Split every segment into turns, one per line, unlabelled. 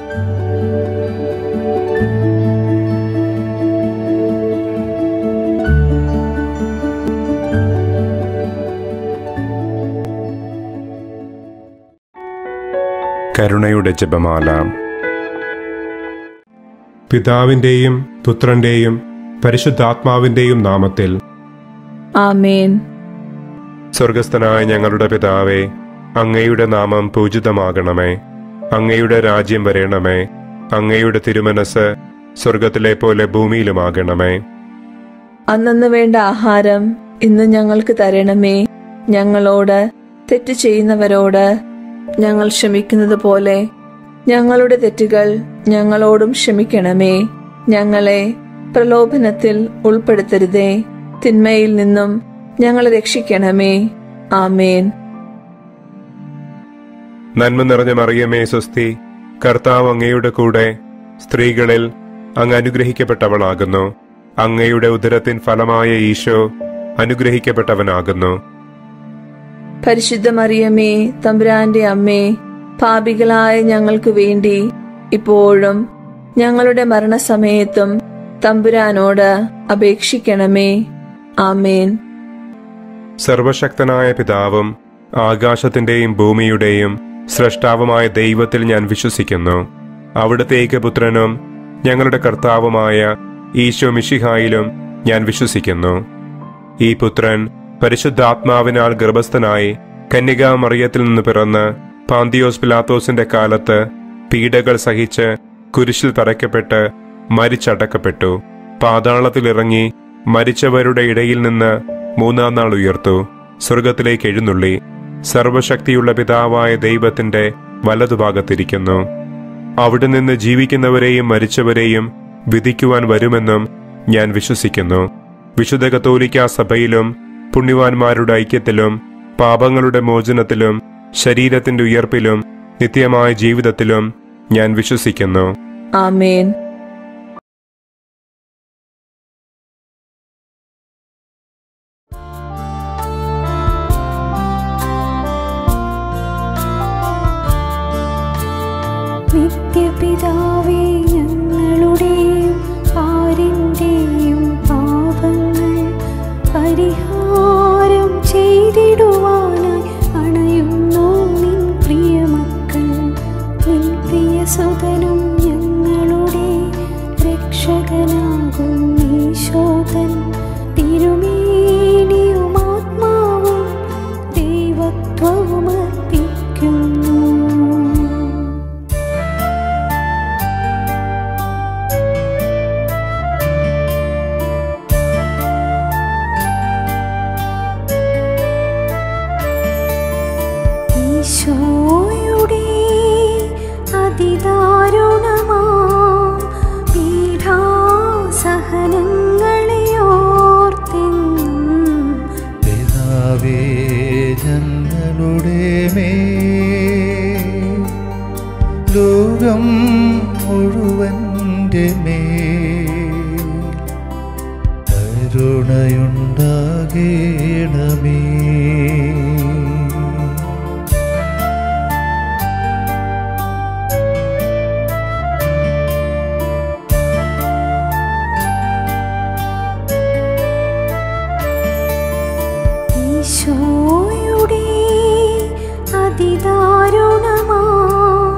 കരുണയുടെ ജപമാല പിതാവിൻ്റെയും പുത്രൻ്റെയും പരിശുദ്ധാത്മാവിൻ്റെയും നാമത്തിൽ
ആമേൻ
സ്വർഗസ്ഥനായ ഞങ്ങളുടെ പിതാവേ അങ്ങയുടെ നാമം പൂജിതമാകണമേ അങ്ങയുടെ രാജ്യം വരേണമേ അങ്ങയുടെ തിരുമനസ് സ്വർഗത്തിലെ പോലെ ഭൂമിയിലുമാകണമേ
അന്നന്ന് വേണ്ട ആഹാരം ഇന്ന് ഞങ്ങൾക്ക് തരണമേ ഞങ്ങളോട് തെറ്റ് ചെയ്യുന്നവരോട് ഞങ്ങൾ ക്ഷമിക്കുന്നത് പോലെ ഞങ്ങളുടെ തെറ്റുകൾ ഞങ്ങളോടും ക്ഷമിക്കണമേ ഞങ്ങളെ പ്രലോഭനത്തിൽ ഉൾപ്പെടുത്തരുതേ തിന്മയിൽ നിന്നും ഞങ്ങളെ രക്ഷിക്കണമേ ആമേൻ
നന്മ നിറഞ്ഞ മറിയമേ സ്വസ്തി കർത്താവ് അങ്ങയുടെ കൂടെ സ്ത്രീകളിൽ അങ്ങ് അനുഗ്രഹിക്കപ്പെട്ടവളാകുന്നു അങ്ങയുടെ ഉദരത്തിൻ ഫലമായ ഈശോ അനുഗ്രഹിക്കപ്പെട്ടവനാകുന്നു
പരിശുദ്ധ മറിയമേ തമ്പുരാന്റെ അമ്മേ പാപികളായ ഞങ്ങൾക്ക് വേണ്ടി ഇപ്പോഴും ഞങ്ങളുടെ മരണസമയത്തും തമ്പുരാനോട് അപേക്ഷിക്കണമേ ആമേൻ
സർവശക്തനായ പിതാവും ആകാശത്തിന്റെയും ഭൂമിയുടെയും സ്രഷ്ടാവുമായ ദൈവത്തിൽ ഞാൻ വിശ്വസിക്കുന്നു അവിടുത്തെ ഏകപുത്രനും ഞങ്ങളുടെ കർത്താവുമായ ഈശോ മിഷിഹായിലും ഞാൻ വിശ്വസിക്കുന്നു ഈ പുത്രൻ പരിശുദ്ധാത്മാവിനാൽ ഗർഭസ്ഥനായി കന്യകാ മറിയത്തിൽ നിന്ന് പിറന്ന് പാന്തിയോസ് പിലാത്തോസിന്റെ കാലത്ത് പീഡകൾ സഹിച്ച് കുരിശിൽ തറയ്ക്കപ്പെട്ട് മരിച്ചടക്കപ്പെട്ടു പാതാളത്തിലിറങ്ങി മരിച്ചവരുടെ ഇടയിൽ നിന്ന് മൂന്നാം നാൾ ഉയർത്തു സ്വർഗത്തിലേക്ക് എഴുന്നള്ളി സർവശക്തിയുള്ള പിതാവായ ദൈവത്തിന്റെ വലതുഭാഗത്തിരിക്കുന്നു അവിടെ നിന്ന് ജീവിക്കുന്നവരെയും മരിച്ചവരെയും വിധിക്കുവാൻ വരുമെന്നും ഞാൻ വിശ്വസിക്കുന്നു വിശുദ്ധ കത്തോലിക്ക സഭയിലും പുണ്യവാന്മാരുടെ ഐക്യത്തിലും പാപങ്ങളുടെ മോചനത്തിലും ശരീരത്തിന്റെ ഉയർപ്പിലും നിത്യമായ ജീവിതത്തിലും ഞാൻ വിശ്വസിക്കുന്നു
ആമേൻ
നിത്യപിതാവേ ഞങ്ങളുടെയും ആരിൻ്റെയും പാപങ്ങൾ പരിഹാരം ചെയ്തിടുവാനായി അണയുന്നു നിൻ പ്രിയമക്കൾ നിൻ പ്രിയസുതനും ഞങ്ങളുടെ രക്ഷകനാകും ഈശോതൻ തിരുമേനിയും ആത്മാവും ദൈവത്വവും അർപ്പിക്കുന്നു ഈശോയുടെ അതിദാരുണമാം പീഠാസഹനങ്ങളെ ഓർത്തെന്നും
പിതാവേ ഞങ്ങളുടെ മേ ലോകം മുഴുവൻ്റെ മേ കരുണയുണ്ടാകേണമേ
ഈശോയുടെ അതിദാരുണമാം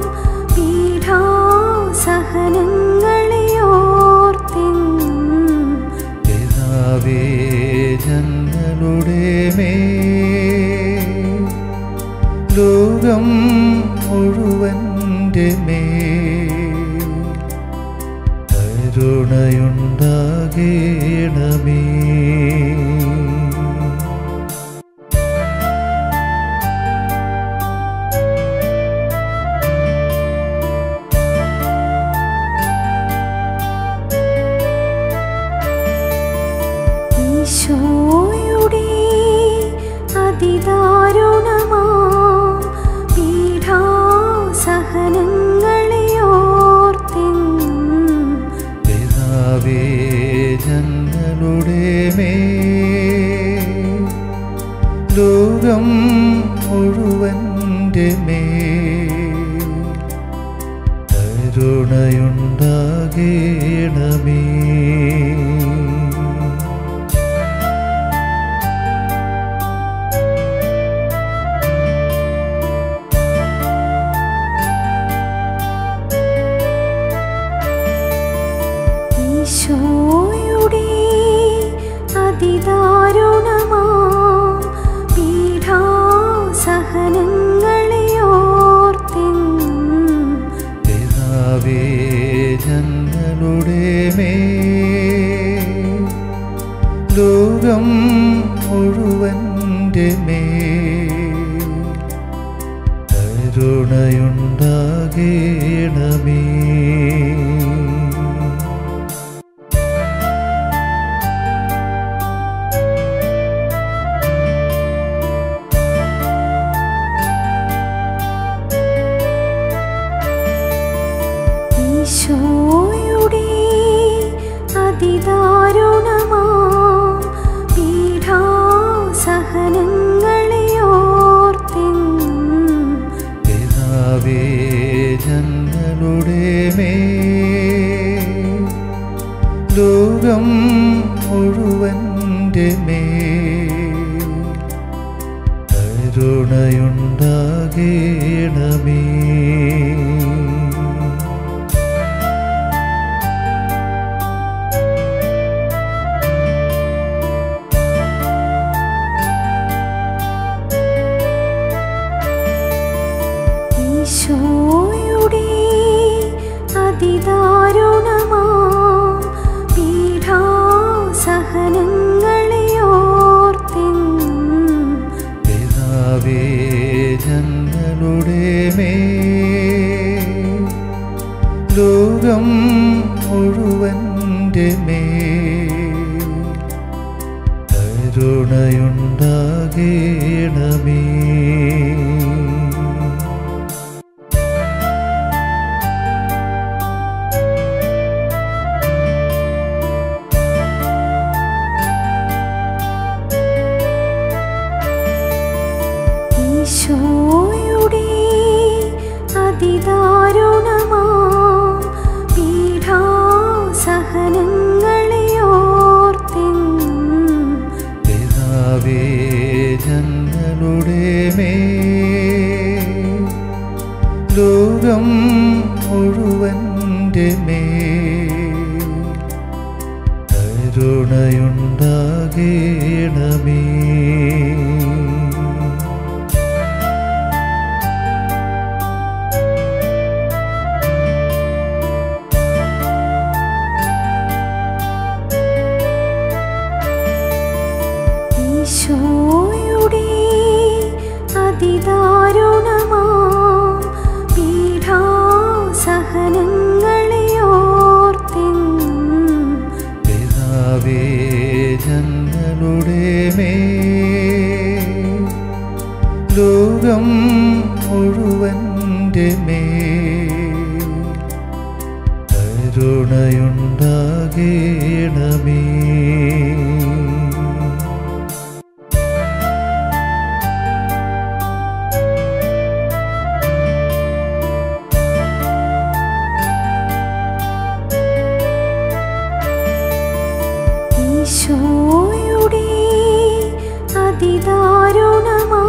പീഠാസഹനങ്ങളെ ഓർത്തെന്നും
പിതാവേ ഞങ്ങളുടെ മേ ലോകം മുഴുവൻ്റെ മേ കരുണയുണ്ടാകേണമേ
ഈശോയുടെ അതിദാരുണമാം പീഠാസഹനങ്ങളെ ഓർത്തെന്നും
പിതാവേ ഞങ്ങളുടെ കരുണയുണ്ടാകേണമേ
ഈശോയുടെ അതിദാരുണമാ പീഠാസഹനങ്ങളെ ഓർത്തെന്നും
പിതാവേ ഞങ്ങളുടെ മേ ലോകം മുഴുവൻ്റെ മേ കരുണയുണ്ടാകേണമേ
ഈശോയുടെ അതിദാരുണമാ പീഠാസഹനങ്ങളെ ഓർത്തെന്നും
പിതാവേ ഞങ്ങളുടെ മേ ലോകം മുഴുവൻ്റെ മേ കരുണയുണ്ടാകേണമേ
ഈശോയുടെ അതിദാരുണമാ പീഠാസഹനങ്ങളെ ഓർത്തെന്നും
പിതാവേ ഞങ്ങളുടെ മേ ലോകം മുഴുവൻ്റെ മേ കരുണയുണ്ടാകേണമേ
ഈശോയുടെ അതിദാരുണമാ പീഠാസഹനങ്ങളെ ഓർത്തെന്നും
പിതാവേ ഞങ്ങളുടെ മേ ലോകം മുഴുവൻ്റെ മേ കരുണയുണ്ടാകേണമേ
ഈശോയുടെ അതിദാരുണമാ പീഠാസഹനങ്ങളെ ഓർത്തെന്നും
പിതാവേ ഞങ്ങളുടെ മേ ലോകം മുഴുവൻ്റെ മേ കരുണയുണ്ടാകേണമേ
ഈശോയുടെ അതിദാരുണമാ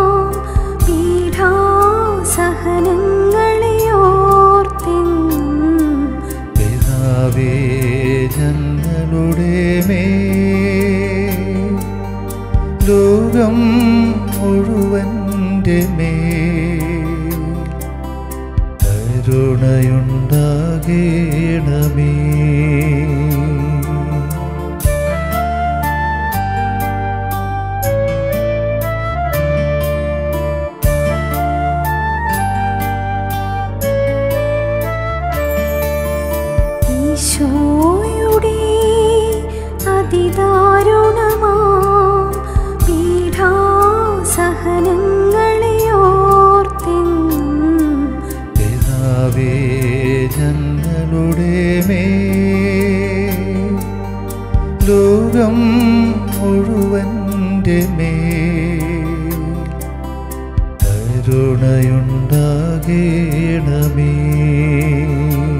പീഠാസഹനങ്ങളെ ഓർത്തെന്നും
പിതാവേ ഞങ്ങളുടെ മേ ലോകം മുഴുവൻ്റെ മേ കരുണയുണ്ടാകേണമേ. കരുണയുണ്ടാകേണമേ.
ഈശോയുടെ അതിദാരുണമാ പീഠാസഹനങ്ങളെ ഓർത്തെന്നും
പിതാവേ ഞങ്ങളുടെ മേ ലോകം മുഴുവൻ്റെ മേ കരുണയുണ്ടാകേണമേ കരുണയുണ്ടാകേണമേ.
ഈശോയുടെ അതിദാരുണമാ പീഠാസഹനങ്ങളെ ഓർത്തെന്നും
പിതാവേ ഞങ്ങളുടെ മേ ലോകം മുഴുവൻ്റെ മേ കരുണയുണ്ടാകേണമേ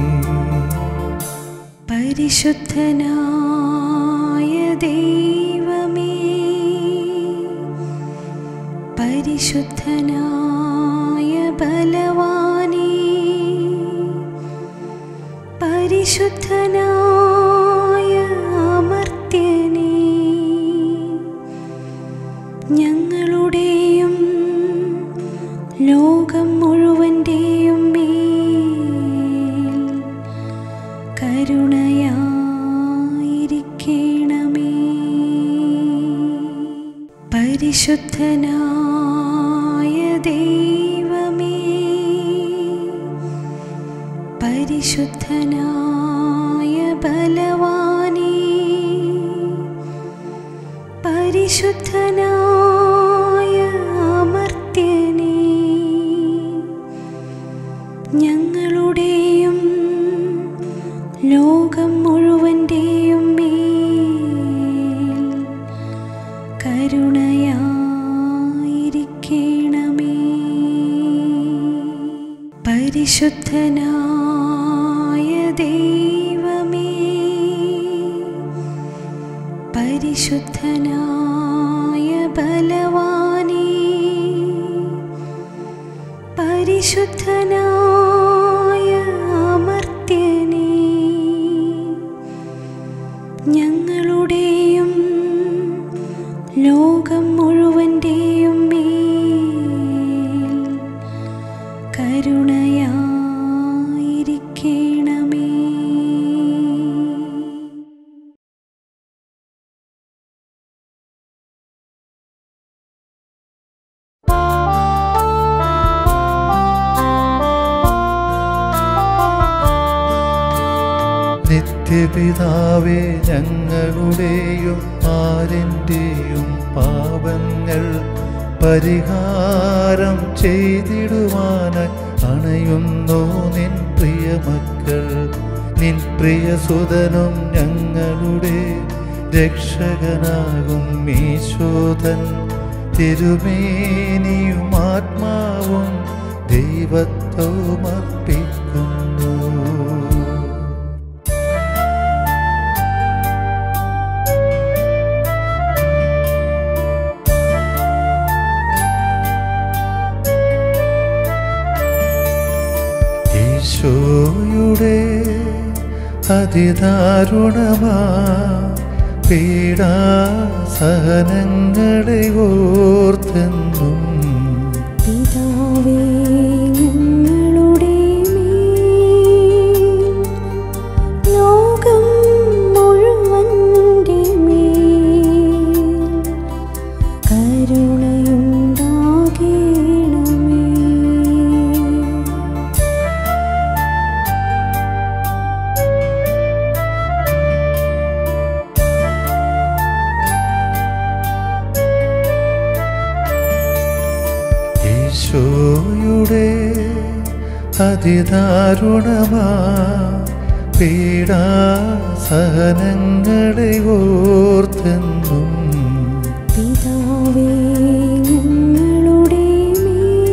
പരിശുദ്ധനായ ദൈവമേ പരിശുദ്ധനായ ബലവാനേ പരിശുദ്ധനായ അമർത്യനേ ഞങ്ങളുടെയും ലോകം മുഴുവൻ്റെയും മേൽ കരുണയായിരിക്കണമേ പരിശുദ്ധനായ ദൈവമേ പരിശുദ്ധനായ ബലവാനേ പരിശുദ്ധനായ അമർത്യനേ ഞങ്ങളുടെയും ലോകം മുഴുവൻ്റെയും മേൽ കരുണയായിരിക്കണമേ പരിശുദ്ധനായ ദൈവമേ പരിശുദ്ധനായ ബലവാനേ പരിശുദ്ധനായ അമർത്യനേ ഞങ്ങളുടെയും ലോകം മുഴുവൻ്റെയും മേൽ കരുണയായിരിക്കണമേ
നിത്യപിതാവേ ഞങ്ങളുടെയും ആരിൻ്റെയും പാപങ്ങൾ പരിഹാരം ചെയ്തിടുവാനായി അണയുന്നു നിൻ പ്രിയമക്കൾ നിൻ പ്രിയസുതനും ഞങ്ങളുടെ രക്ഷകനാകും ഈശോധൻ തിരുമേനിയും ആത്മാവും ദൈവത്വം അർപ്പിക്കുന്നു ഈശോയുടെ അതിദാരുണമാ പീഡാസഹനങ്ങളെ ഓർത്തെന്നും
പിതാവേ ഞങ്ങളുടെ മേൽ ലോകം മുഴുവൻ്റെ മേൽ കരുണയുണ്ടാകണമേ
ഈശോയുടെ അതിദാരുണമാ പീഡാസഹനങ്ങളെ ഓർത്തെന്നും
പിതാവേ ഞങ്ങളുടെ മേൽ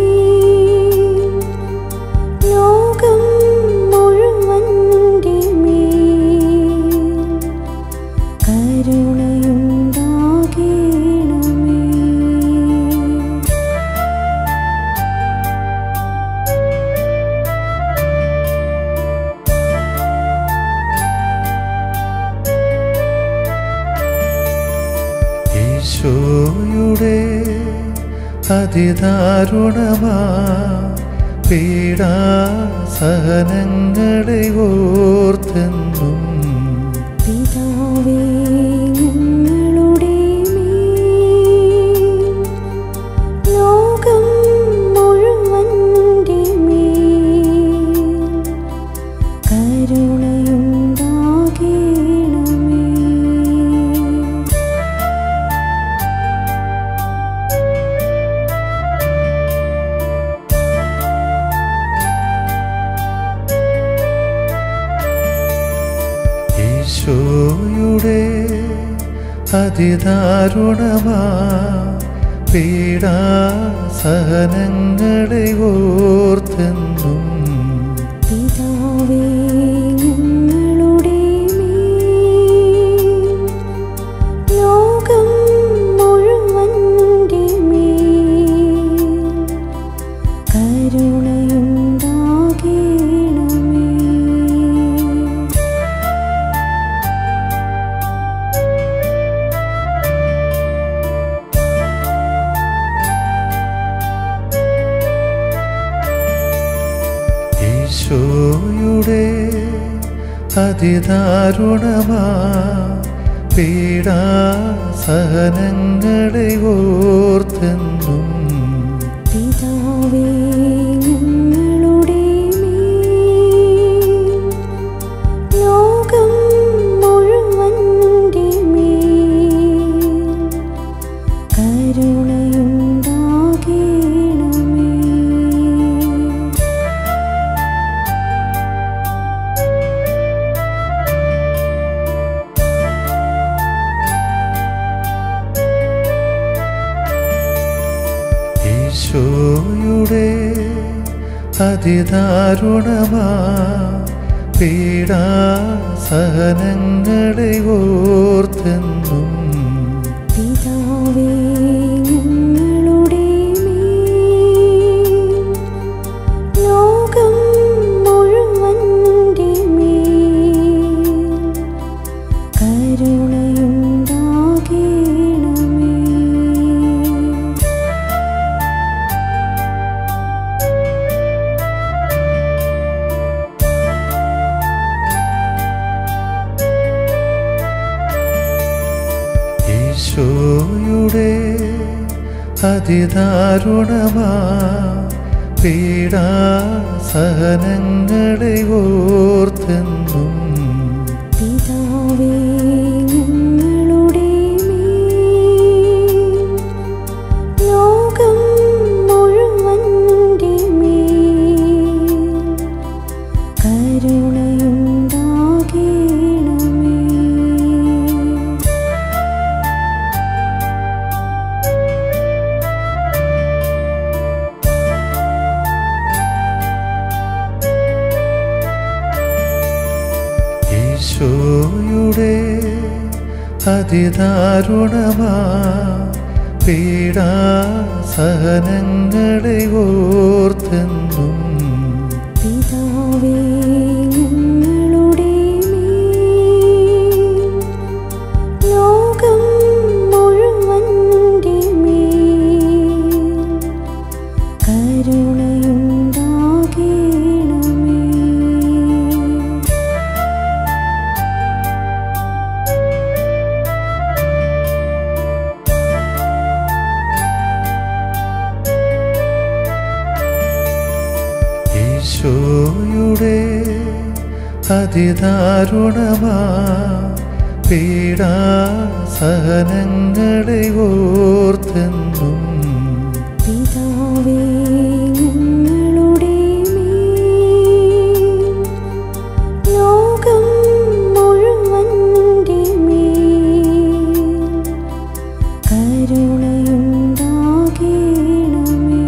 ലോകം മുഴുവൻ്റെ മേൽ കരുണയുണ്ടാകണമേ
ഈശോയുടെ അതിദാരുണമാ പീഡാസഹനങ്ങളെ ഓർത്തെന്നും
പിതാവേ ഞങ്ങളുടെ മേൽ ലോകം മുഴുവൻ്റെ മേൽ കരുണയുണ്ടാകണമേ
ഈശോയുടെ അതിദാരുണമാ പീഡാസഹനങ്ങളെ ഓർത്തെന്നും
പിതാവേ ഞങ്ങളുടെ മേൽ
ഈശോയുടെ അതിദാരുണമാ പീഡാസഹനങ്ങളെ ഓർത്തെന്നും
പിതാവേ ഞങ്ങളുടെ മേൽ ലോകം മുഴുവൻ്റെ മേൽ കരുണയുണ്ടാകണമേ
ഈശോയുടെ അതിദാരുണമാ പീഡാസഹനങ്ങളെ ഓർത്തെന്നും
പിതാവേ ഞങ്ങളുടെ മേൽ ലോകം മുഴുവൻ്റെ മേൽ കരുണയുണ്ടാകണമേ
ഈശോയുടെ അതിദാരുണമാ പീഡാസഹനങ്ങളെ ഓർത്തെന്നും
പിതാവേ ഞങ്ങളുടെ മേൽ ലോകം മുഴുവൻ്റെ മേൽ കരുണയുണ്ടാകണമേ
ഈശോയുടെ അതിദാരുണമാ പീഡാസഹനങ്ങളെ ഓർത്തെന്നും
പിതാവേ ഞങ്ങളുടെ മേൽ ലോകം മുഴുവൻ്റെ മേൽ കരുണയുണ്ടാകണമേ
ഈശോയുടെ അതിദാരുണമാ പീഡാസഹനങ്ങളെ ഓർത്തെന്നും
പിതാവേ ഞങ്ങളുടെ മേൽ ലോകം മുഴുവൻ്റെ മേൽ കരുണയുണ്ടാകണമേ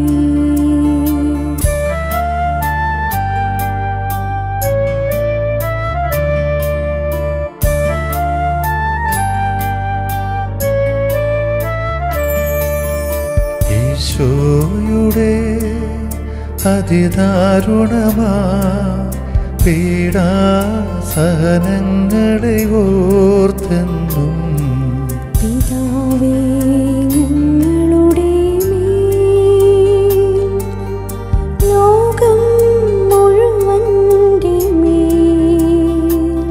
ഈശോയുടെ അതിദാരുണമാ പീഡാസഹനങ്ങളെ ഓർത്തെന്നും
പിതാവേ ഞങ്ങളുടെ മേൽ ലോകം മുഴുവൻ്റെ മേൽ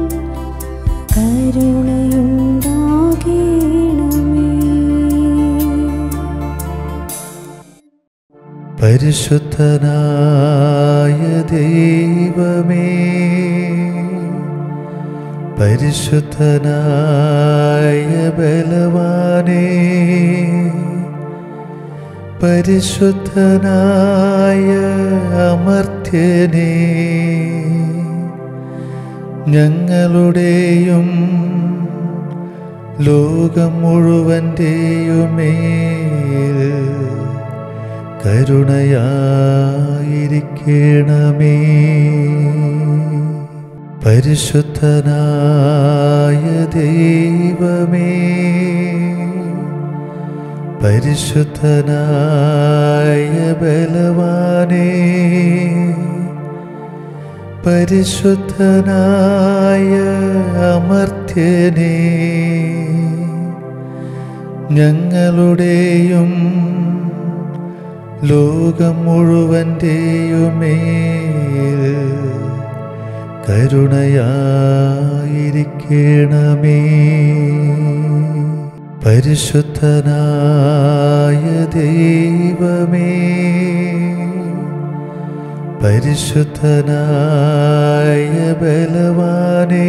കരുണയുണ്ടാകണമേ
പരിശുദ്ധനായ ദൈവമേ പരിശുദ്ധനായ ബലവാനേ പരിശുദ്ധനായ അമർത്യനേ ഞങ്ങളുടെയും ലോകം മുഴുവൻ്റെയുമേൽ കരുണയായിരിക്കണമേ പരിശുദ്ധനായ ദൈവമേ പരിശുദ്ധനായ ബലവാനേ പരിശുദ്ധനായ അമർത്യനേ ഞങ്ങളുടെയും ലോകം മുഴുവൻ്റെയുമേൽ കരുണയായിരിക്കണമേ പരിശുദ്ധനായ ദൈവമേ പരിശുദ്ധനായ ബലവാനേ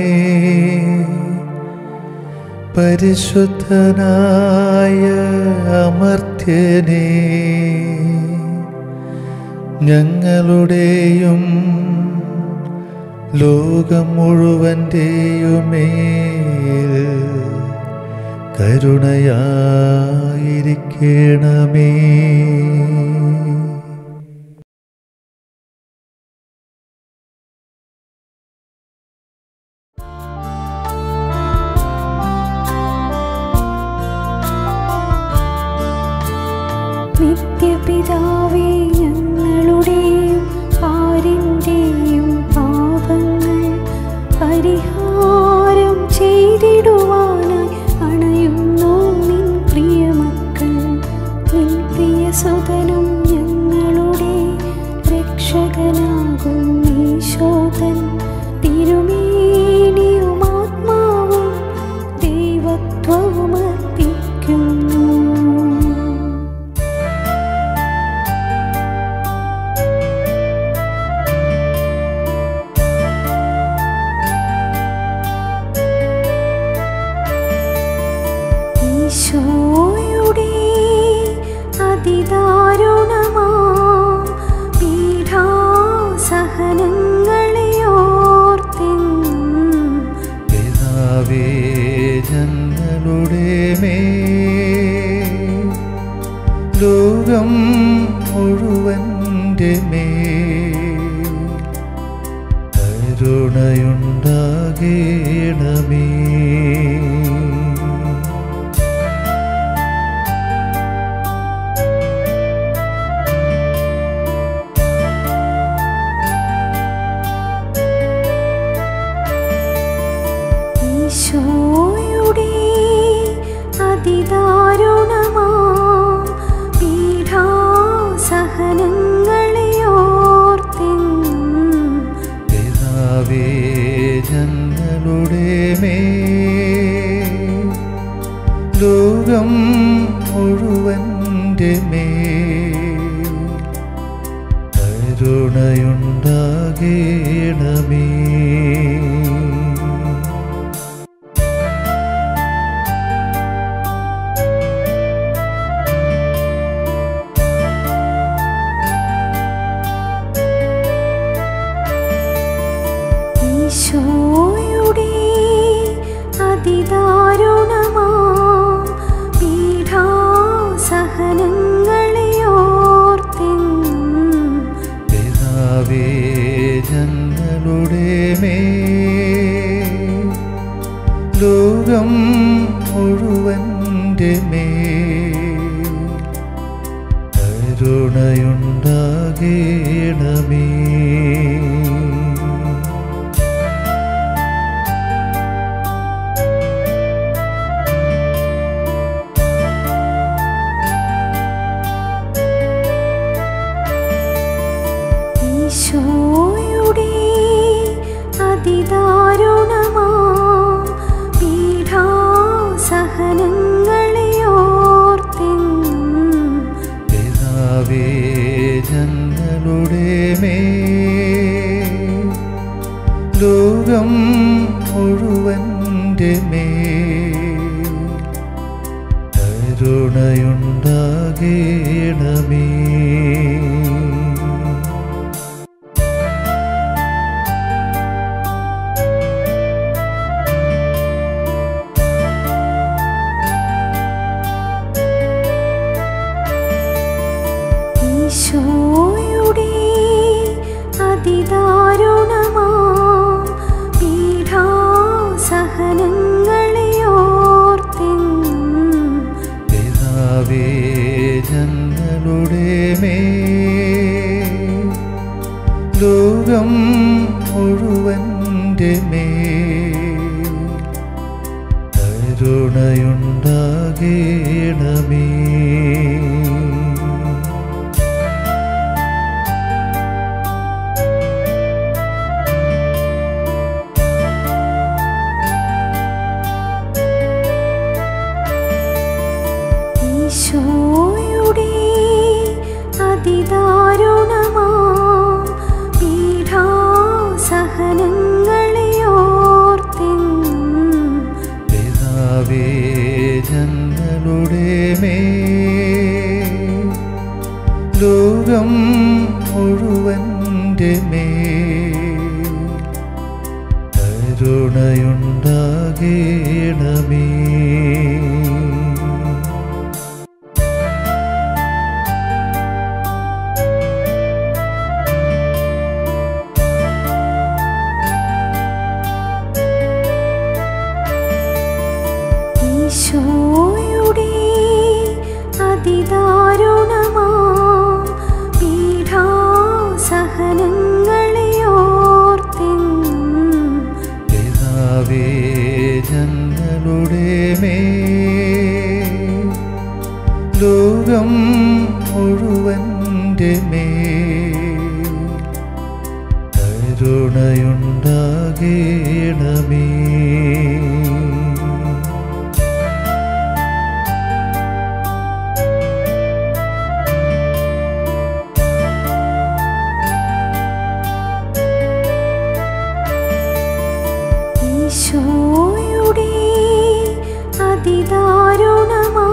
പരിശുദ്ധനായ അമർത്യനേ ഞങ്ങളുടെയും ലോകം മുഴുവൻ്റെയുമേൽ കരുണയായിരിക്കണമേ
നിത്യപിതാവേ ഞങ്ങളുടെയും പാരിന്റെയും പാപങ്ങൾ പരിഹാരം ചെയ്തിടുവാനായി അണയുന്നു നിൻ പ്രിയമക്കൾ നിൻ പ്രിയസുതനും ഞങ്ങളുടെ രക്ഷകനാകും ഈശോതൻ തിരുമേനിയും ആത്മാവും ദൈവത്വവും അർപ്പിക്കുന്നു ഈശോയുടെ അതിദാരുണമാ പീഠാസഹനങ്ങളെ ഓർത്തെന്നും
പിതാവേ ഞങ്ങളുടെ മേ ലോകം മുഴുവൻ്റെ മേ കരുണയുണ്ടാകേണമേ
ഈശോയുടെ അതിദാരുണമാ പീഠാസഹനങ്ങളെ ഓർത്തെന്നും
പിതാവേ ഞങ്ങളുടെ മേ ലോകം മുഴുവൻ്റെ മേ കരുണയുണ്ടാകേണമേ
ഈശോയുടെ അതിദാരുണമാ പീഠാസഹനങ്ങളെ ഓർത്തെന്നും
പിതാവേ ഞങ്ങളുടെ മേ ലോകം മുഴുവൻ്റെ മേ കരുണയുണ്ടാകേണമേ
ഈശോയുടെ അതിദാരുണമാ പീഠാസഹനങ്ങളെ ഓർത്തെന്നും
പിതാവേ ഞങ്ങളുടെ മേ ലോകം മുഴുവൻ്റെ മേ കരുണയുണ്ടാകേണമേ
ഈശോയുടെ അതിദാരുണമാ പീഠാസഹനങ്ങളെ ഓർത്തെന്നും
പിതാവേ ഞങ്ങളുടെ മേ ലോകം മുഴുവൻ്റെ മേ കരുണയുണ്ടാകേണമേ കരുണയുണ്ടാകേണമേ
ഈശോയുടെ അതിദാരുണമാ പീഠാസഹനങ്ങളെ ഓർത്തെന്നും
പിതാവേ ഞങ്ങളുടെ മേ ലോകം മുഴുവൻ്റെ മേ കരുണയുണ്ടാകേണമേ
ഈശോയുടെ അതിദാരുണമാ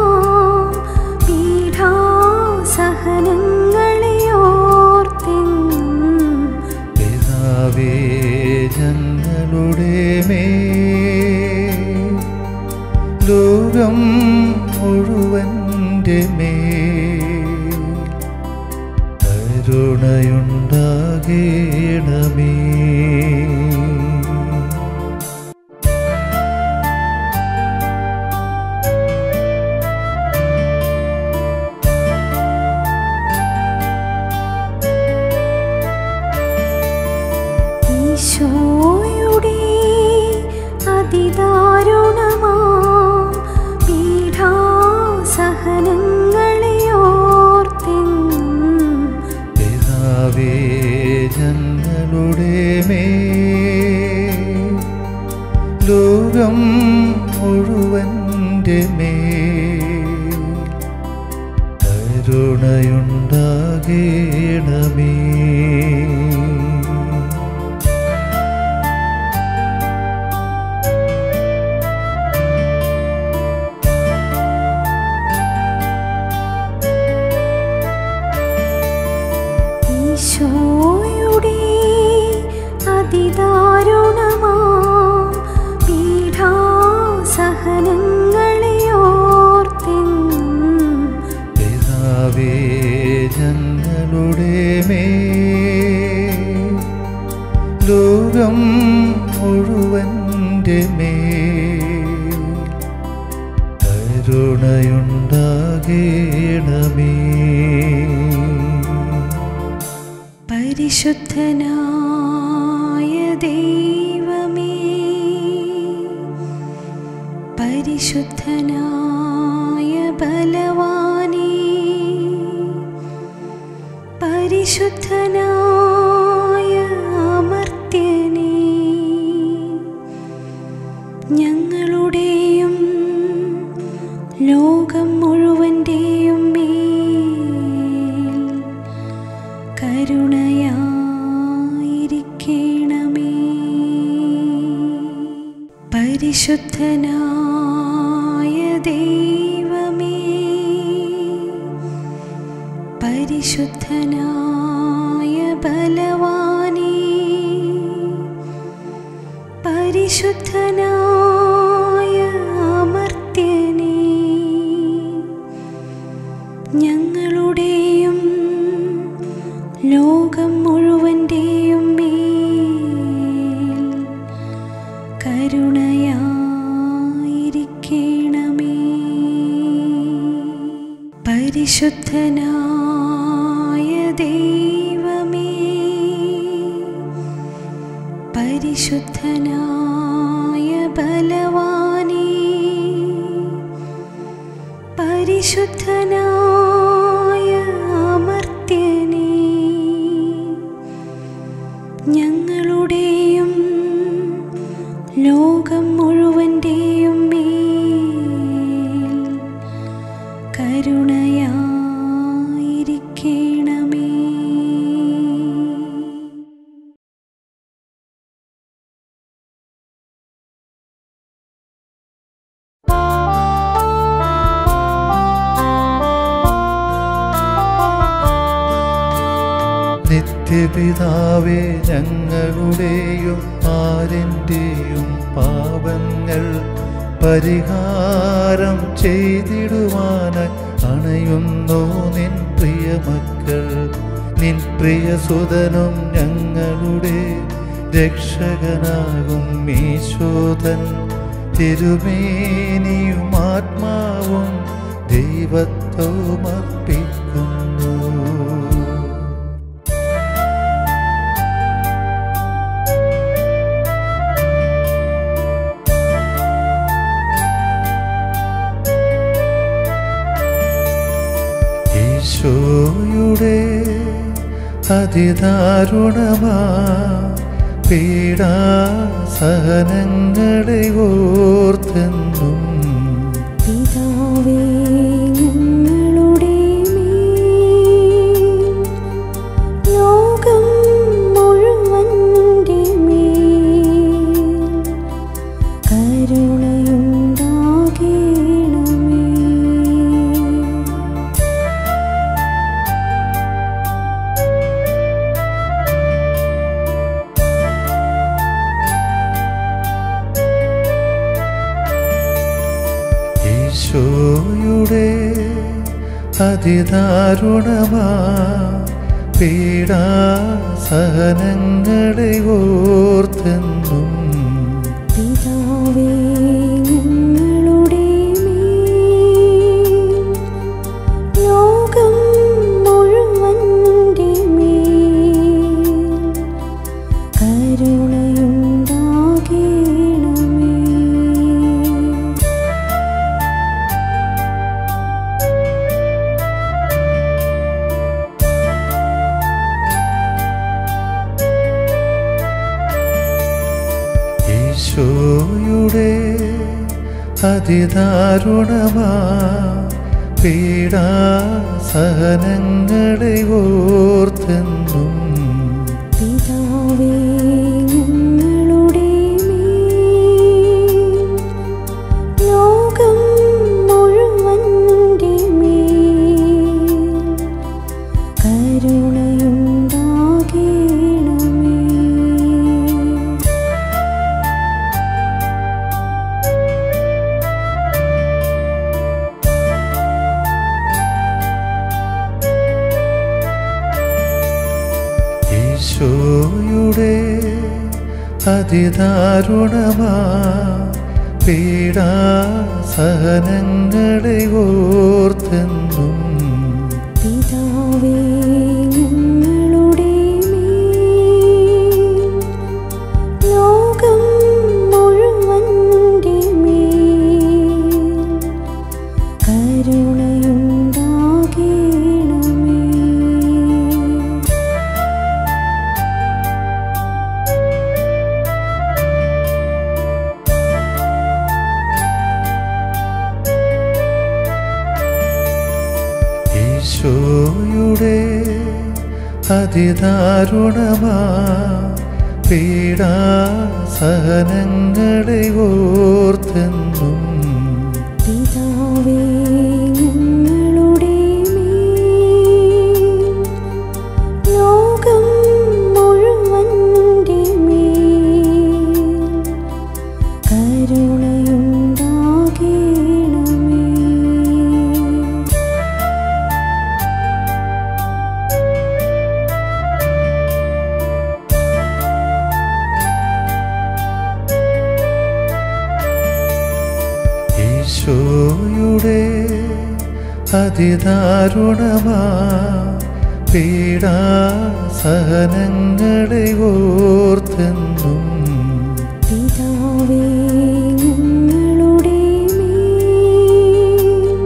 പീഠാസഹനങ്ങളെ ഓർത്തെന്നും
പിതാവേ ഞങ്ങളുടെ മേ ലോകം മുഴുവൻ്റെ മേ കരുണയുണ്ടാകേണമേ
ഈശോയുടെ അതിദാരുണമാ പീഠാസഹനങ്ങളെ ഓർത്തെന്നും
പിതാവേ ഞങ്ങളുടെ മേ ലോകം മുഴുവൻ്റെ മേ കരുണയുണ്ടാകേണമേ
ഈശോയുടെ അതിദാരുണമാ പീഠാസഹനങ്ങളെ ഓർത്തെന്നും
പിതാവേ ഞങ്ങളുടെ മേ ലോകം മുഴുവൻ്റെ മേ കരുണയുണ്ടാകേണമേ
പരിശുദ്ധനായ ദൈവമേ പരിശുദ്ധനായ ബലവാനേ പരിശുദ്ധനായ അമർത്യനേ ഞങ്ങളുടെയും ലോകം മുഴുവൻ്റെയും മേൽ കരുണയായിരിക്കണമേ പരിശുദ്ധനായ ദൈവമേ പരിശുദ്ധനായ ബലവാനേ പരിശുദ്ധനായ അമർത്യനേ ഞങ്ങളുടെയും ലോകം മുഴുവൻ്റെയും മേൽ കരുണയായിരിക്കണമേ പരിശുദ്ധനായ ദൈവമേ പരിശുദ്ധനായ ബലവാനേ പരിശുദ്ധനായ അമർത്യനേ ഞങ്ങളുടെയും ലോകം മുഴുവൻ്റെയും മേൽ കരുണയായിരിക്കണമേ
നിത്യപിതാവേ ഞങ്ങളുടെയും ആരിൻ്റെയും പാപങ്ങൾ പരിഹാരം ചെയ്തിടുവാനായി അണയുന്നു നിൻ പ്രിയമക്കൾ നിൻ പ്രിയസുതനും ഞങ്ങളുടെ രക്ഷകനാകും ഈശോതൻ തിരുമേനിയും ആത്മാവും ദൈവത്വം അർപ്പിക്കുന്നു ഈശോയുടെ അതിദാരുണമാ പീഡാ സഹനങ്ങളെ ഓർത്തെന്നും
പിതാവേ ഞങ്ങളുടെ മേൽ ലോകം മുഴുവൻ്റെ മേൽ കരുണയുണ്ടാകണമേ
ഈശോയുടെ അതിദാരുണമാ പീഡാ സഹനങ്ങളെ ഓർത്തെന്നും
പിതാവേ ഞങ്ങളുടെ മേൽ ലോകം മുഴുവൻ്റെ മേൽ കരുണയുണ്ടാകണമേ
ഈശോയുടെ അതിദാരുണമാ പീഡാ സഹനങ്ങളെ ഓർത്തെന്നും
പിതാവേ ഞങ്ങളുടെ മേൽ ലോകം മുഴുവൻ്റെ മേൽ കരുണയുണ്ടാകണമേ
ഈശോയുടെ അതിദാരുണമാ പീഡാ സഹനങ്ങളെ ഓർത്തെന്നും
പിതാവേ ഞങ്ങളുടെ മേൽ ലോകം മുഴുവൻ്റെ മേൽ കരുണയുണ്ടാകണമേ
ഈശോയുടെ അതിദാരുണമാ പീഡാ സഹനങ്ങളെ ഓർത്തെന്നും
പിതാവേ ഞങ്ങളുടെ മേൽ ലോകം മുഴുവൻ്റെ മേൽ കരുണയുണ്ടാകണമേ
ഈശോയുടെ അതിദാരുണമാ പീഡാ സഹനങ്ങളെ ഓർത്തെന്നും
പിതാവേ ഞങ്ങളുടെ മേൽ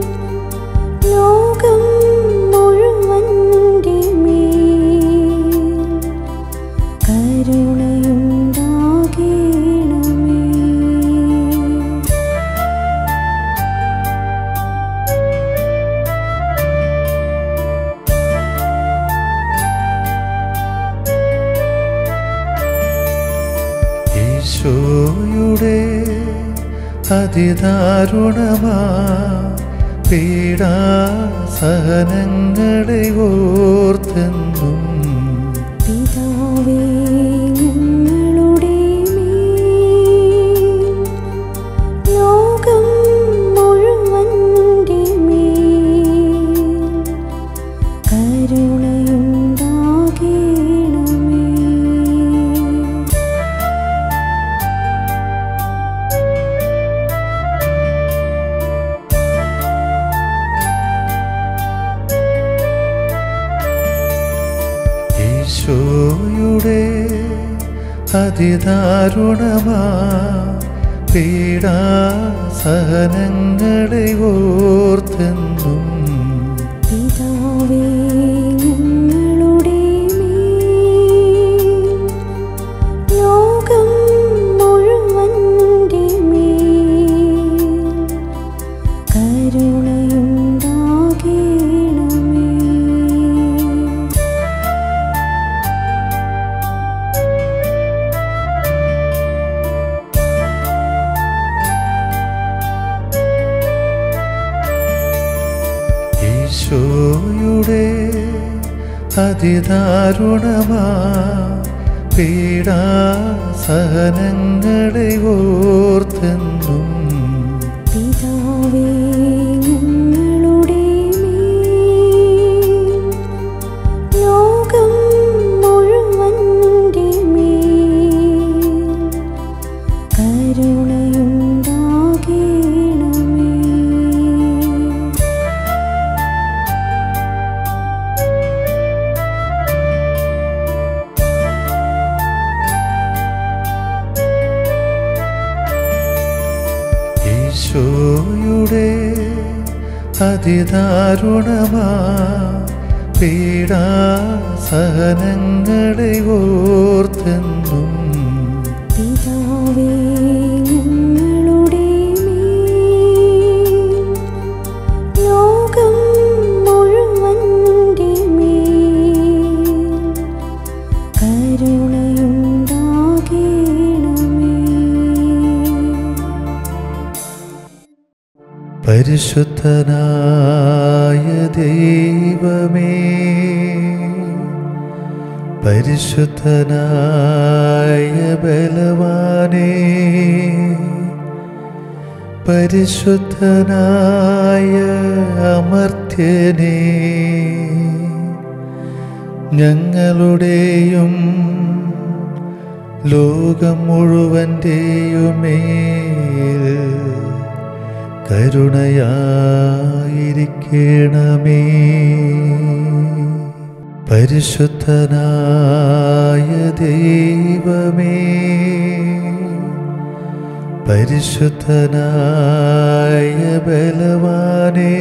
ലോകം മുഴുവൻ്റെ മേൽ കരുണയുണ്ടാകണമേ
ഈശോയുടെ അതിദാരുണമാ പീഡാ സഹനങ്ങളെ ഓർത്തെന്നും
പിതാവേ
അതിദാരുണമാ പീഡാ സഹനങ്ങളെ ഓർത്തെന്നും
പിതാവേ ഞങ്ങളുടെ മേൽ ലോകം മുഴുവൻ്റെ മേൽ കരുണയുണ്ടാകേണമേ
ഈശോയുടെ അതിദാരുണമാ പീഡാ സഹനങ്ങളെ ഓർത്തെന്നും
പിതാവേ ഞങ്ങളുടെ മേൽ ലോകം മുഴുവൻ്റെ മേൽ കരുണയുണ്ടാകേണമേ
ഈശോയുടെ അതിദാരുണമാ പീഡാ സഹനങ്ങളെ ഓർത്തെന്നും
പിതാവേ ഞങ്ങളുടെ മേൽ ലോകം മുഴുവൻ്റെ മേൽ കരുണയുണ്ടാകേണമേ
പരിശുദ്ധനായ ദൈവമേ പരിശുദ്ധനായ ബലവാനേ പരിശുദ്ധനായ അമർത്യനേ ഞങ്ങളുടെയും ലോകം മുഴുവൻ്റെയുമേൽ കരുണയായിരിക്കണമേ പരിശുദ്ധനായ ദൈവമേ പരിശുദ്ധനായ ബലവാനേ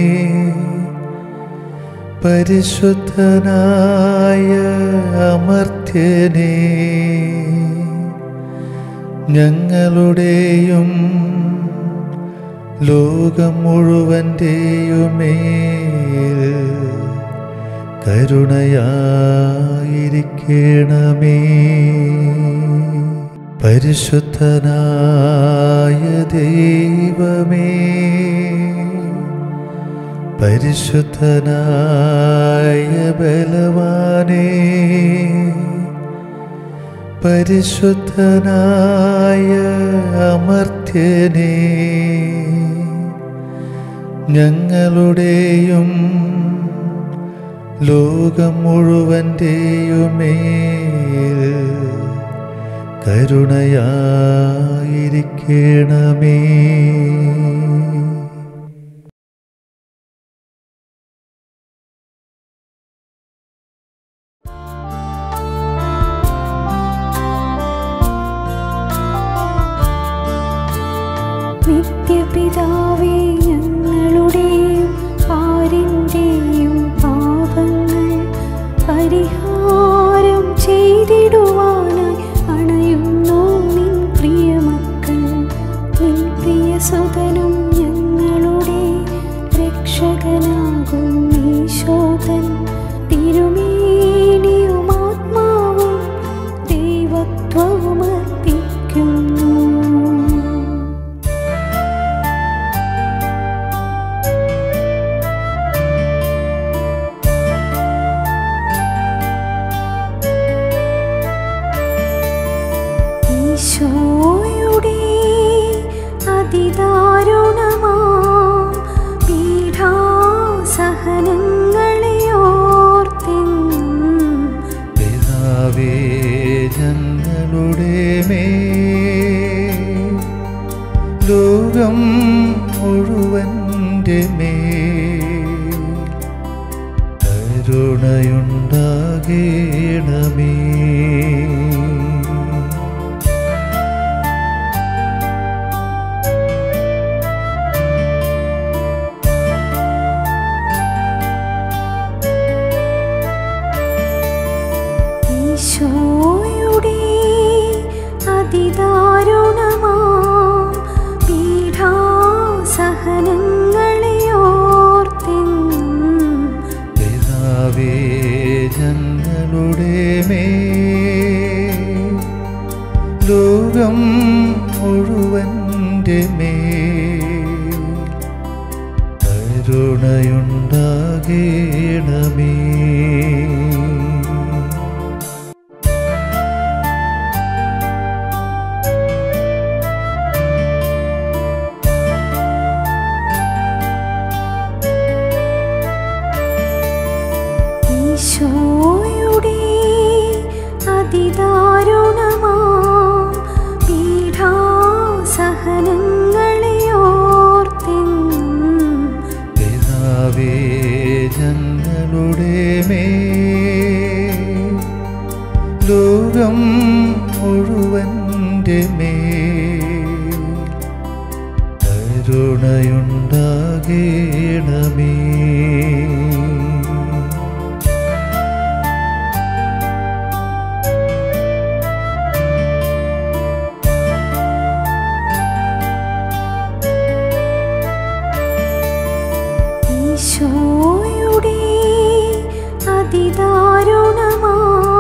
പരിശുദ്ധനായ അമർത്യനേ ഞങ്ങളുടെയും ലോകം മുഴുവൻ്റെയുമേൽ കരുണയായിരിക്കണമേ പരിശുദ്ധനായ ദൈവമേ പരിശുദ്ധനായ ബലവാനേ പരിശുദ്ധനായ അമർത്യനേ ഞങ്ങളുടെയും ലോകം മുഴുവൻ്റെയുമേൽ കരുണയായിരിക്കണമേ
നിത്യപിതാവേ ഞങ്ങളുടെയും ആരിൻ്റെയും പാപങ്ങൾ പരിഹാരം ചെയ്തിടുവാനായി അണയുന്നു നിൻ പ്രിയമക്കൾ നിൻ പ്രിയസുതനും ഞങ്ങളുടെ രക്ഷകനാകും ഈശോതൻ തിരുമേനിയും ആത്മാവും ദൈവത്വവും അർപ്പിക്കുന്നു ഈശോയുടെ അതിദാരുണമാ പീഠാസഹനങ്ങളെ ഓർത്തെന്നും
പിതാവേ ഞങ്ങളുടെ മേ ലോകം മുഴുവൻ്റെ മേ കരുണയുണ്ടാകേണമേ ലോകം മുഴുവൻ്റെ മേൽ കരുണയുണ്ടാകേണമേ
ഈശോയുടെ അതിദാരുണമാ പീഠാസഹനങ്ങളെ ഓർത്തെന്നും
പിതാവേ ഞങ്ങളുടെ മേൽ ലോകം മുഴുവൻ്റെ മേൽ കരുണയുണ്ടാകേണമേ
ഈശോയുടെ അതിദാരുണമാ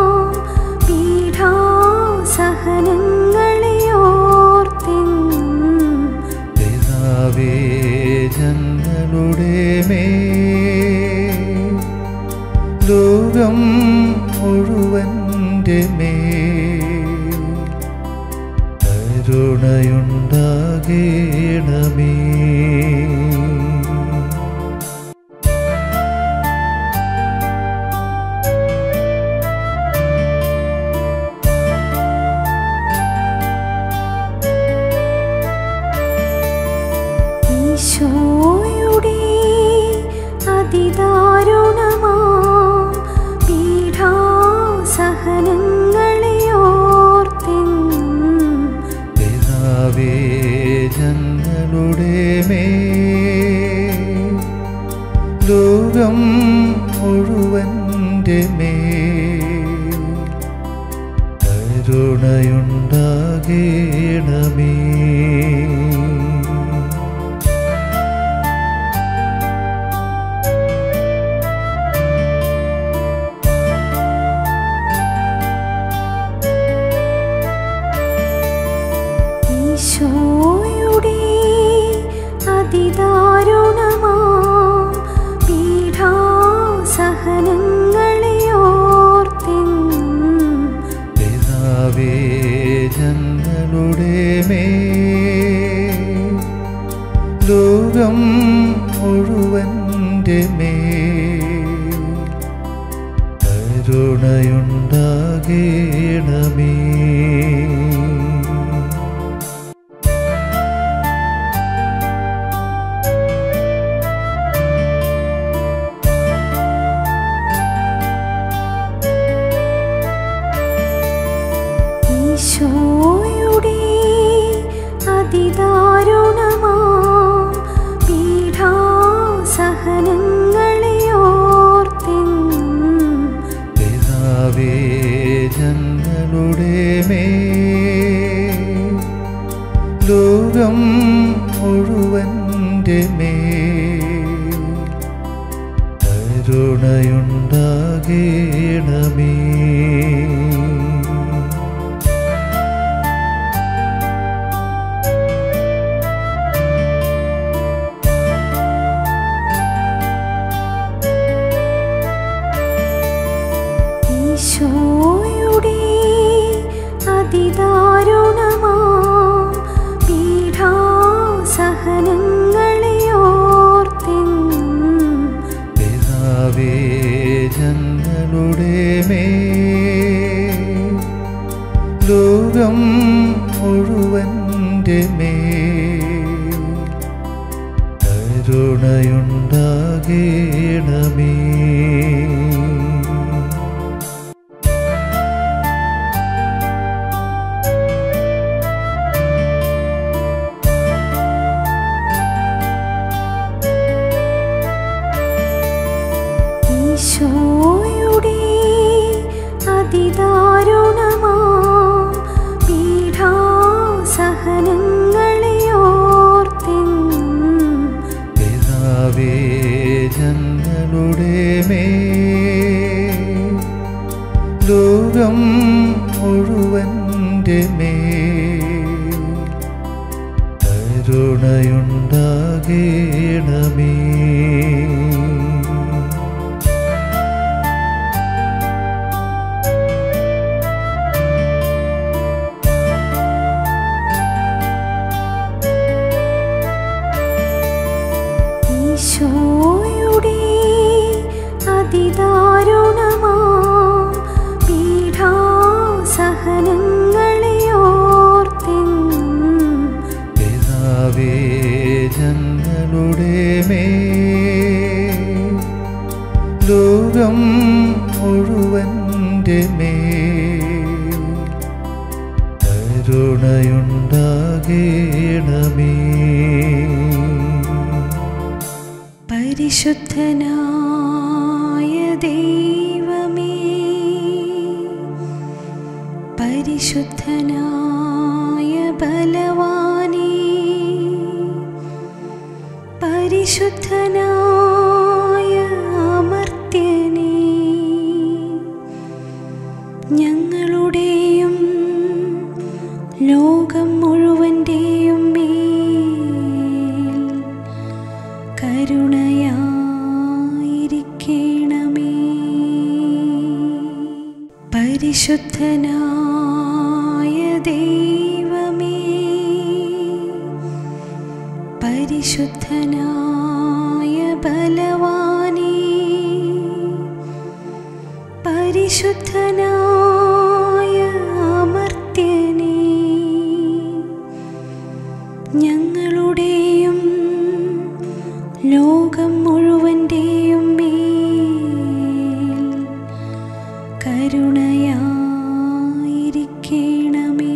പീഠാസഹനങ്ങളെ ഓർത്തെന്നും
പിതാവേ ഞങ്ങളുടെ മേൽ ലോകം മുഴുവൻ്റെ മേൽ കരുണയുണ്ടാകേണമേ
ഈശോയുടെ അതിദാരുണമാ പീഠാസഹനങ്ങളെ ഓർത്തെന്നും
പിതാവേ ഞങ്ങളുടെ മേൽ ലോകം മുഴുവൻ്റെ മേൽ കരുണയുണ്ടാകേണമേ
ഈശോയുടെ അതിദാരുണമാ പീഠാസഹനങ്ങളെ ഓർത്തെന്നും
പിതാവേ ഞങ്ങളുടെ മേൽ ലോകം മുഴുവൻ്റെ മേൽ കരുണയുണ്ടാകേണമേ
ഈശോയുടെ അതിദാരുണമാ പീഠാസഹനങ്ങളെ ഓർത്തെന്നും
പിതാവേ ഞങ്ങളുടെ മേൽ ലോകം മുഴുവൻ്റെ മേൽ കരുണയുണ്ടാകേണമേ
ഈശോയുടെ അതിദാരുണമാ പീഠാസഹനങ്ങളെ ഓർത്തെന്നും
പിതാവേ ഞങ്ങളുടെ മേൽ ലോകം മുഴുവൻ്റെ മേൽ കരുണയുണ്ടാകേണമേ
ഈശോയുടെ അതിദാരുണമാ പീഠാസഹനങ്ങളെ ഓർത്തെന്നും
പിതാവേ ഞങ്ങളുടെ മേൽ കരുണയുണ്ടാകേണമേ
ഈശോയുടെ അതിദാരുണമാ പീഠാസഹനങ്ങളെ ഓർത്തെന്നും
പിതാവേ ഞങ്ങളുടെ മേ ലോകം മുഴുവൻ്റെ മേ കരുണയുണ്ടാകേണമേ
പരിശുദ്ധനായ ദൈവമേ പരിശുദ്ധനായ ബലവാനേ പരിശുദ്ധനായ അമർത്യനേ ഞങ്ങളുടെയും ലോകം മുഴുവൻ്റെയും മേൽ കരുണയായിരിക്കണമേ പരിശുദ്ധനായ ദൈവമേ പരിശുദ്ധനായ ബലവാനേ പരിശുദ്ധനായ അമർത്യനേ ഞങ്ങളുടെയും ലോകം മുഴുവൻ്റെയും മേൽ കരുണയായിരിക്കണമേ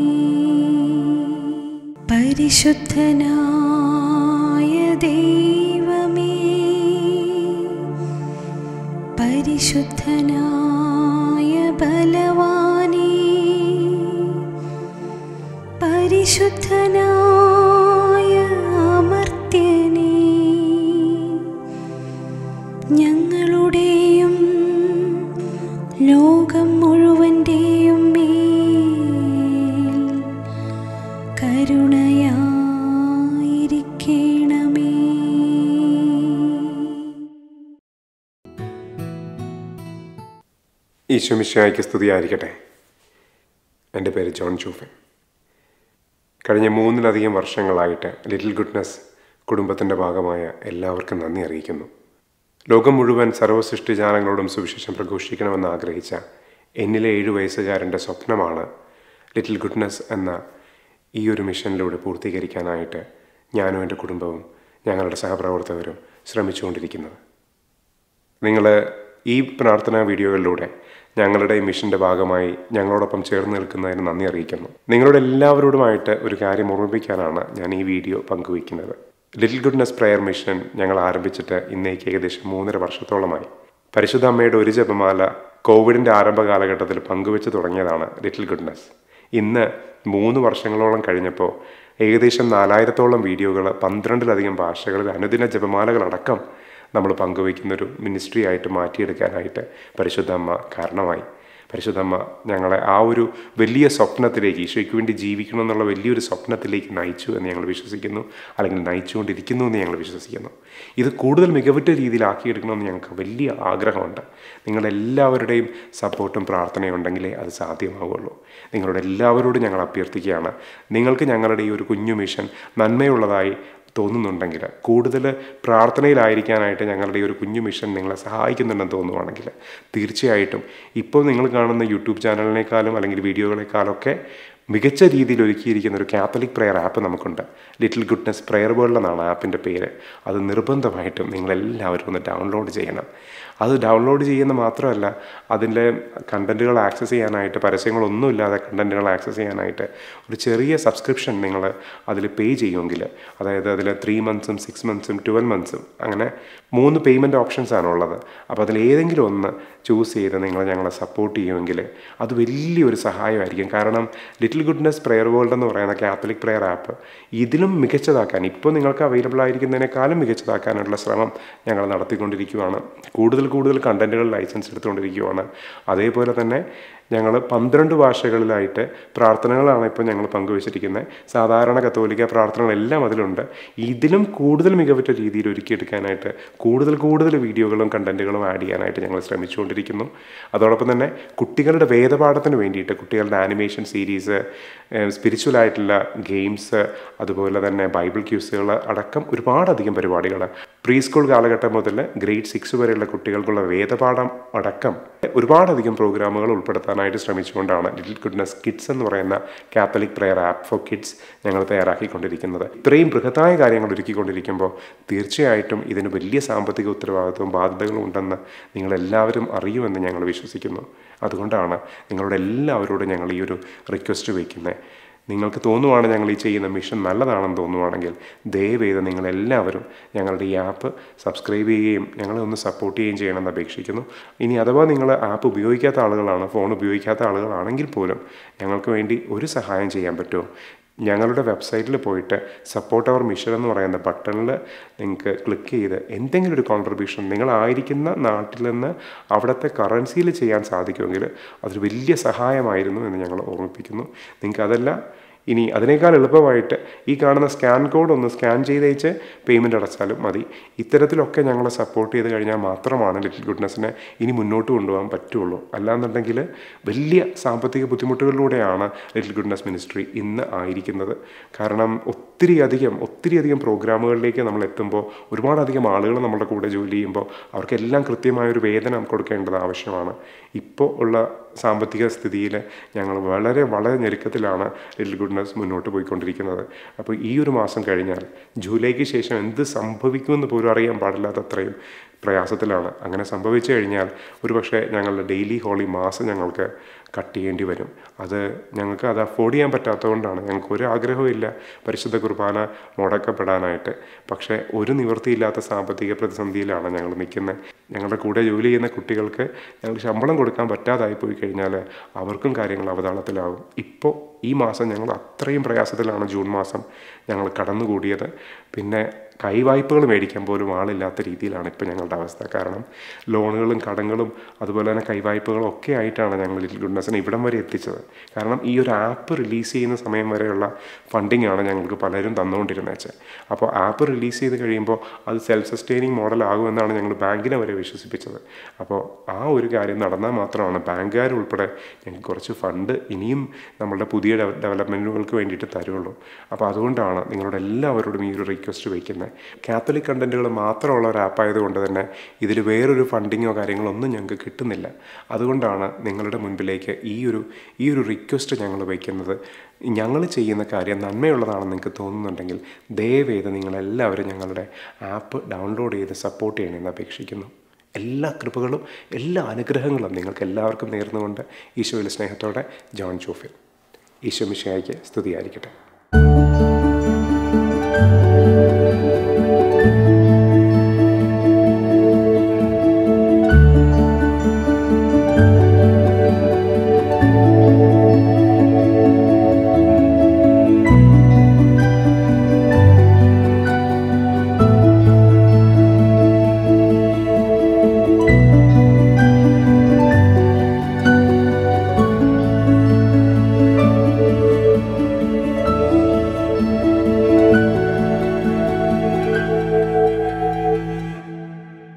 പരിശുദ്ധനായ ദൈവമേ പരിശുദ്ധനായ ബലവാനേ പരിശുദ്ധനായ അമർത്യനേ ഞങ്ങളുടെയും ലോകം മുഴുവൻ്റെയും മേൽ കരുണയായിരിക്കണമേ
ഈശോമിശായ്ക്ക് സ്തുതിയായിരിക്കട്ടെ എൻ്റെ പേര് ജോൺ ജൂഫൻ കഴിഞ്ഞ മൂന്നിലധികം വർഷങ്ങളായിട്ട് ലിറ്റിൽ ഗുഡ്നസ് കുടുംബത്തിൻ്റെ ഭാഗമായ എല്ലാവർക്കും നന്ദി അറിയിക്കുന്നു ലോകം മുഴുവൻ സർവ്വസൃഷ്ടിജാലങ്ങളോടും സുവിശേഷം പ്രഘോഷിക്കണമെന്ന് ആഗ്രഹിച്ച എന്നിലെ ഏഴു വയസ്സുകാരൻ്റെ സ്വപ്നമാണ് ലിറ്റിൽ ഗുഡ്നസ് എന്ന ഈ ഒരു മിഷനിലൂടെ പൂർത്തീകരിക്കാനായിട്ട് ഞാനും എൻ്റെ കുടുംബവും ഞങ്ങളുടെ സഹപ്രവർത്തകരും ശ്രമിച്ചുകൊണ്ടിരിക്കുന്നത് നിങ്ങൾ ഈ പ്രാർത്ഥനാ വീഡിയോകളിലൂടെ ഞങ്ങളുടെ ഈ മിഷന്റെ ഭാഗമായി ഞങ്ങളോടൊപ്പം ചേർന്ന് നിൽക്കുന്നതിന് നന്ദി അറിയിക്കുന്നു നിങ്ങളോട് എല്ലാവരോടുമായിട്ട് ഒരു കാര്യം ഓർമ്മിപ്പിക്കാനാണ് ഞാൻ ഈ വീഡിയോ പങ്കുവയ്ക്കുന്നത് ലിറ്റിൽ ഗുഡ്നസ് പ്രെയർ മിഷൻ ഞങ്ങൾ ആരംഭിച്ചിട്ട് ഇന്നേക്ക് ഏകദേശം മൂന്നര വർഷത്തോളമായി പരിശുദ്ധ അമ്മയുടെ ഒരു ജപമാല കോവിഡിൻ്റെ ആരംഭ കാലഘട്ടത്തിൽ പങ്കുവെച്ച് തുടങ്ങിയതാണ് ലിറ്റിൽ ഗുഡ്നസ് ഇന്ന് മൂന്ന് വർഷങ്ങളോളം കഴിഞ്ഞപ്പോൾ ഏകദേശം നാലായിരത്തോളം വീഡിയോകൾ പന്ത്രണ്ടിലധികം ഭാഷകളിൽ അനുദിന ജപമാലകളടക്കം നമ്മൾ പങ്കുവയ്ക്കുന്നൊരു മിനിസ്ട്രി ആയിട്ട് മാറ്റിയെടുക്കാനായിട്ട് പരിശുദ്ധ അമ്മ കാരണമായി പരിശുദ്ധമ്മ ഞങ്ങളെ ആ ഒരു വലിയ സ്വപ്നത്തിലേക്ക് ഈശോയ്ക്ക് വേണ്ടി ജീവിക്കണം എന്നുള്ള വലിയൊരു സ്വപ്നത്തിലേക്ക് നയിച്ചു എന്ന് ഞങ്ങൾ വിശ്വസിക്കുന്നു അല്ലെങ്കിൽ നയിച്ചുകൊണ്ടിരിക്കുന്നു എന്ന് ഞങ്ങൾ വിശ്വസിക്കുന്നു ഇത് കൂടുതൽ മികവുറ്റ രീതിയിലാക്കിയെടുക്കണമെന്ന് ഞങ്ങൾക്ക് വലിയ ആഗ്രഹമുണ്ട് നിങ്ങളെല്ലാവരുടെയും സപ്പോർട്ടും പ്രാർത്ഥനയും ഉണ്ടെങ്കിലേ അത് സാധ്യമാവുള്ളൂ നിങ്ങളുടെ എല്ലാവരോടും ഞങ്ങൾ അഭ്യർത്ഥിക്കുകയാണ് നിങ്ങൾക്ക് ഞങ്ങളുടെ ഈ ഒരു കുഞ്ഞു മിഷൻ നന്മയുള്ളതായി തോന്നുന്നുണ്ടെങ്കിൽ കൂടുതൽ പ്രാർത്ഥനയിലായിരിക്കാനായിട്ട് ഞങ്ങളുടെ ഈ ഒരു കുഞ്ഞു മിഷൻ നിങ്ങളെ സഹായിക്കുന്നുണ്ടെന്ന് തോന്നുവാണെങ്കിൽ തീർച്ചയായിട്ടും ഇപ്പോൾ നിങ്ങൾ കാണുന്ന യൂട്യൂബ് ചാനലിനേക്കാളും അല്ലെങ്കിൽ വീഡിയോകളെക്കാളൊക്കെ മികച്ച രീതിയിൽ ഒരുക്കിയിരിക്കുന്ന ഒരു കാത്തലിക് പ്രെയർ ആപ്പ് നമുക്കുണ്ട് ലിറ്റിൽ ഗുഡ്നസ് പ്രെയർ വേൾഡ് എന്നാണ് ആപ്പിൻ്റെ പേര് അത് നിർബന്ധമായിട്ടും നിങ്ങളെല്ലാവരും ഒന്ന് ഡൗൺലോഡ് ചെയ്യണം അത് ഡൗൺലോഡ് ചെയ്യുന്ന മാത്രമല്ല അതിൻ്റെ കണ്ടൻറ്റുകൾ ആക്സസ് ചെയ്യാനായിട്ട് പരസ്യങ്ങളൊന്നുമില്ലാതെ കണ്ടൻറ്റുകൾ ആക്സസ് ചെയ്യാനായിട്ട് ഒരു ചെറിയ സബ്സ്ക്രിപ്ഷൻ നിങ്ങൾ അതിൽ പേ ചെയ്യുമെങ്കിൽ അതായത് അതിൽ ത്രീ മന്ത്സും സിക്സ് മന്ത്സും ട്വൽവ് മന്ത്സും അങ്ങനെ മൂന്ന് പേയ്മെൻറ്റ് ഓപ്ഷൻസ് ആണ് ഉള്ളത് അപ്പോൾ അതിൽ ഏതെങ്കിലും ഒന്ന് ചൂസ് ചെയ്ത് നിങ്ങൾ ഞങ്ങളെ സപ്പോർട്ട് ചെയ്യുമെങ്കിൽ അത് വലിയൊരു സഹായമായിരിക്കും കാരണം ലിറ്റിൽ ഗുഡ്നസ് പ്രെയർ വേൾഡ് എന്ന് പറയുന്ന കാത്തലിക് പ്രെയർ ആപ്പ് ഇതിലും മികച്ചതാക്കാൻ ഇപ്പോൾ നിങ്ങൾക്ക് അവൈലബിൾ ആയിരിക്കുന്നതിനേക്കാളും മികച്ചതാക്കാനുള്ള ശ്രമം ഞങ്ങൾ നടത്തിക്കൊണ്ടിരിക്കുകയാണ് കൂടുതൽ കൂടുതൽ കണ്ടൻറ്റുകൾ ലൈസൻസ് എടുത്തുകൊണ്ടിരിക്കുകയാണ് അതേപോലെ തന്നെ ഞങ്ങൾ പന്ത്രണ്ട് ഭാഷകളിലായിട്ട് പ്രാർത്ഥനകളാണ് ഇപ്പോൾ ഞങ്ങൾ പങ്കുവച്ചിരിക്കുന്നത് സാധാരണ കത്തോലിക്ക പ്രാർത്ഥനകളെല്ലാം അതിലുണ്ട് ഇതിലും കൂടുതൽ മികവുറ്റ രീതിയിൽ ഒരുക്കിയെടുക്കാനായിട്ട് കൂടുതൽ കൂടുതൽ വീഡിയോകളും കണ്ടന്റുകളും ആഡ് ചെയ്യാനായിട്ട് ഞങ്ങൾ ശ്രമിച്ചുകൊണ്ടിരിക്കുന്നു അതോടൊപ്പം തന്നെ കുട്ടികളുടെ വേദപാഠത്തിന് വേണ്ടിയിട്ട് കുട്ടികളുടെ ആനിമേഷൻ സീരീസ് സ്പിരിച്വൽ ആയിട്ടുള്ള ഗെയിംസ് അതുപോലെ തന്നെ ബൈബിൾ ക്യൂസുകൾ അടക്കം ഒരുപാടധികം പരിപാടികൾ പ്രീ സ്കൂൾ കാലഘട്ടം മുതൽ ഗ്രേഡ് സിക്സ് വരെയുള്ള കുട്ടികൾക്കുള്ള വേദപാഠം അടക്കം ഒരുപാടധികം പ്രോഗ്രാമുകൾ ഉൾപ്പെടുത്താനായിട്ട് ശ്രമിച്ചുകൊണ്ടാണ് ലിറ്റിൽ ഗുഡ്നസ് കിഡ്സ് എന്ന് പറയുന്ന Catholic prayer app for kids ഞങ്ങൾ തയ്യാറാക്കിക്കൊണ്ടിരിക്കുന്നത് ഇത്രയും ബൃഹത്തായ കാര്യങ്ങൾ ഒരുക്കിക്കൊണ്ടിരിക്കുമ്പോൾ തീർച്ചയായിട്ടും ഇതിന് വലിയ സാമ്പത്തിക ഉത്തരവാദിത്വവും ബാധ്യതകളും ഉണ്ടെന്ന് നിങ്ങളെല്ലാവരും അറിയുമെന്ന് ഞങ്ങൾ വിശ്വസിക്കുന്നു അതുകൊണ്ടാണ് നിങ്ങളുടെ എല്ലാവരോടും ഞങ്ങൾ ഈ ഒരു റിക്വസ്റ്റ് വയ്ക്കുന്നത് നിങ്ങൾക്ക് തോന്നുവാണ് ഞങ്ങൾ ഈ ചെയ്യുന്ന മിഷൻ നല്ലതാണെന്ന് തോന്നുവാണെങ്കിൽ ദയവേത് നിങ്ങളെല്ലാവരും ഞങ്ങളുടെ ഈ ആപ്പ് സബ്സ്ക്രൈബ് ചെയ്യുകയും ഞങ്ങളെ ഒന്ന് സപ്പോർട്ട് ചെയ്യുകയും ചെയ്യണമെന്ന് അപേക്ഷിക്കുന്നു ഇനി അഥവാ നിങ്ങൾ ആപ്പ് ഉപയോഗിക്കാത്ത ആളുകളാണ് ഫോൺ ഉപയോഗിക്കാത്ത ആളുകളാണെങ്കിൽ പോലും ഞങ്ങൾക്ക് വേണ്ടി ഒരു സഹായം ചെയ്യാൻ പറ്റുമോ ഞങ്ങളുടെ വെബ്സൈറ്റിൽ പോയിട്ട് സപ്പോർട്ട് അവർ മിഷൻ എന്ന് പറയുന്ന ബട്ടണിൽ നിങ്ങൾക്ക് ക്ലിക്ക് ചെയ്ത് എന്തെങ്കിലും ഒരു കോൺട്രിബ്യൂഷൻ നിങ്ങളായിരിക്കുന്ന നാട്ടിൽ നിന്ന് അവിടുത്തെ കറൻസിയിൽ ചെയ്യാൻ സാധിക്കുമെങ്കിൽ അതൊരു വലിയ സഹായമായിരുന്നു എന്ന് ഞങ്ങൾ ഓർമ്മിപ്പിക്കുന്നു നിങ്ങൾക്ക് അതല്ല ഇനി അതിനേക്കാൾ എളുപ്പമായിട്ട് ഈ കാണുന്ന സ്കാൻ കോഡ് ഒന്ന് സ്കാൻ ചെയ്തേച്ച് പേയ്മെൻറ്റ് അടച്ചാലും മതി ഇത്തരത്തിലൊക്കെ ഞങ്ങളെ സപ്പോർട്ട് ചെയ്ത് കഴിഞ്ഞാൽ മാത്രമാണ് ലിറ്റിൽ ഗുഡ്നസ്സിനെ ഇനി മുന്നോട്ട് കൊണ്ടുപോകാൻ പറ്റുള്ളൂ അല്ലാന്നുണ്ടെങ്കിൽ വലിയ സാമ്പത്തിക ബുദ്ധിമുട്ടുകളിലൂടെയാണ് ലിറ്റിൽ ഗുഡ്നസ് മിനിസ്ട്രി ഇന്ന് ആയിരിക്കുന്നത് കാരണം ഒത്തിരി അധികം ഒത്തിരി അധികം പ്രോഗ്രാമുകളിലേക്ക് നമ്മൾ എത്തുമ്പോൾ ഒരുപാടധികം ആളുകൾ നമ്മുടെ കൂടെ ജോലി ചെയ്യുമ്പോൾ അവർക്കെല്ലാം കൃത്യമായൊരു വേതനം കൊടുക്കേണ്ടത് ആവശ്യമാണ് ഇപ്പോൾ ഉള്ള സാമ്പത്തിക സ്ഥിതിയിൽ ഞങ്ങൾ വളരെ വളരെ ഞെരുക്കത്തിലാണ് ലിറ്റിൽ ഗുഡ്നസ് മുന്നോട്ട് പോയിക്കൊണ്ടിരിക്കുന്നത് അപ്പോൾ ഈ ഒരു മാസം കഴിഞ്ഞാൽ ജൂലൈക്ക് ശേഷം എന്ത് സംഭവിക്കുമെന്ന് പോലും അറിയാൻ പാടില്ലാത്തത്രയും പ്രയാസത്തിലാണ് അങ്ങനെ സംഭവിച്ചു കഴിഞ്ഞാൽ ഒരുപക്ഷെ ഞങ്ങളുടെ ഡെയിലി ഹോളി മാസം ഞങ്ങൾക്ക് കട്ട് ചെയ്യേണ്ടി വരും അത് ഞങ്ങൾക്ക് അത് അഫോർഡ് ചെയ്യാൻ പറ്റാത്തതുകൊണ്ടാണ് ഞങ്ങൾക്ക് ഒരു ആഗ്രഹവും ഇല്ല പരിശുദ്ധ കുർബാന മുടക്കപ്പെടാനായിട്ട് പക്ഷേ ഒരു നിവൃത്തിയില്ലാത്ത സാമ്പത്തിക പ്രതിസന്ധിയിലാണ് ഞങ്ങൾ നിൽക്കുന്നത് ഞങ്ങളുടെ കൂടെ ജോലി ചെയ്യുന്ന കുട്ടികൾക്ക് ഞങ്ങൾക്ക് ശമ്പളം കൊടുക്കാൻ പറ്റാതായി പോയി കഴിഞ്ഞാൽ അവർക്കും കാര്യങ്ങൾ അവതാളത്തിലാവും ഇപ്പോൾ ഈ മാസം ഞങ്ങൾ അത്രയും പ്രയാസത്തിലാണ് ജൂൺ മാസം ഞങ്ങൾ കടന്നുകൂടിയത് പിന്നെ കൈവായ്പകൾ മേടിക്കാൻ പോലും ആളില്ലാത്ത രീതിയിലാണ് ഇപ്പോൾ ഞങ്ങളുടെ അവസ്ഥ കാരണം ലോണുകളും കടങ്ങളും അതുപോലെ തന്നെ കൈവായ്പകളും ഒക്കെ ആയിട്ടാണ് ഞങ്ങൾ ലിറ്റിൽ ഗുഡ്നസിനെ ഇവിടം വരെ എത്തിച്ചത് കാരണം ഈ ഒരു ആപ്പ് റിലീസ് ചെയ്യുന്ന സമയം വരെയുള്ള ഫണ്ടിങ് ആണ് ഞങ്ങൾക്ക് പലരും തന്നുകൊണ്ടിരുന്നത് വെച്ചാൽ അപ്പോൾ ആപ്പ് റിലീസ് ചെയ്ത് കഴിയുമ്പോൾ അത് സെൽഫ് സസ്റ്റെയിനിങ് മോഡൽ ആകുമെന്നാണ് ഞങ്ങൾ ബാങ്കിനെ വരെ വിശ്വസിപ്പിച്ചത് അപ്പോൾ ആ ഒരു കാര്യം നടന്നാൽ മാത്രമാണ് ബാങ്കുകാർ ഉൾപ്പെടെ ഞങ്ങൾക്ക് കുറച്ച് ഫണ്ട് ഇനിയും നമ്മളുടെ പുതിയ ഡെവലപ്മെൻറ്റുകൾക്ക് വേണ്ടിയിട്ട് തരുള്ളൂ അപ്പോൾ അതുകൊണ്ടാണ് നിങ്ങളോട് എല്ലാവരോടും ഈ ഒരു റിക്വസ്റ്റ് വയ്ക്കുന്നത് കാത്തലിക് കണ്ടൻറ്റുകൾ മാത്രമുള്ള ഒരു ആപ്പായതുകൊണ്ട് തന്നെ ഇതിൽ വേറൊരു ഫണ്ടിങ്ങോ കാര്യങ്ങളോ ഒന്നും ഞങ്ങൾക്ക് കിട്ടുന്നില്ല അതുകൊണ്ടാണ് നിങ്ങളുടെ മുൻപിലേക്ക് ഈ ഒരു ഈ ഒരു റിക്വസ്റ്റ് ഞങ്ങൾ വയ്ക്കുന്നത് ഞങ്ങൾ ചെയ്യുന്ന കാര്യം നന്മയുള്ളതാണെന്ന് നിങ്ങൾക്ക് തോന്നുന്നുണ്ടെങ്കിൽ ദയവേത് നിങ്ങളെല്ലാവരും ഞങ്ങളുടെ ആപ്പ് ഡൗൺലോഡ് ചെയ്ത് സപ്പോർട്ട് ചെയ്യണമെന്ന് അപേക്ഷിക്കുന്നു എല്ലാ കൃപകളും എല്ലാ അനുഗ്രഹങ്ങളും നിങ്ങൾക്ക് എല്ലാവർക്കും നേർന്നുകൊണ്ട് ഈശോയിലെ സ്നേഹത്തോടെ ജോൺ ജോഫിൽ ഈശോ മിശിഹായ്ക്ക് സ്തുതിയായിരിക്കട്ടെ